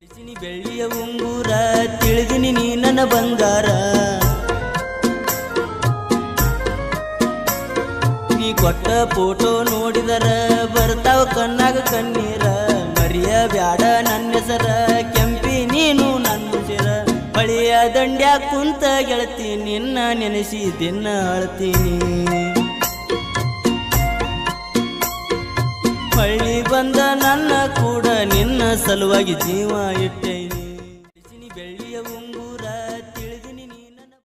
ಬೆಳ್ಸಿನಿ ಬೆಳ್ಳಿಯ ಉಂಗುರ ತಿಳಿದಿನಿ ನೀ ನನ್ನ ಬಂಗಾರ ನೀ ಕೊಟ್ಟ ಫೋಟೋ ನೋಡಿದರ ಬರ್ತಾವ ಕಣ್ಣಾಗ ಕಣ್ಣೀರ ಮರಿಯ ಬ್ಯಾಡ ನನ್ನ ಹೆಸರ ಕೆಂಪಿ ನೀನು ನನ್ನ ಸಿರ ಬಳಿಯ ದಂಡ್ಯ ಕುಂತ ಗೆಳತಿ ನಿನ್ನ ನೆನೆಸಿ ದಿನ ಅಳ್ತೀನಿ ಹೊಳ್ಳಿ ಬಂದ ನನ್ನ ಕೂಡ ನಿನ್ನ ಸಲುವಾಗಿ ಜೀವ ಇಟ್ಟೇನಿ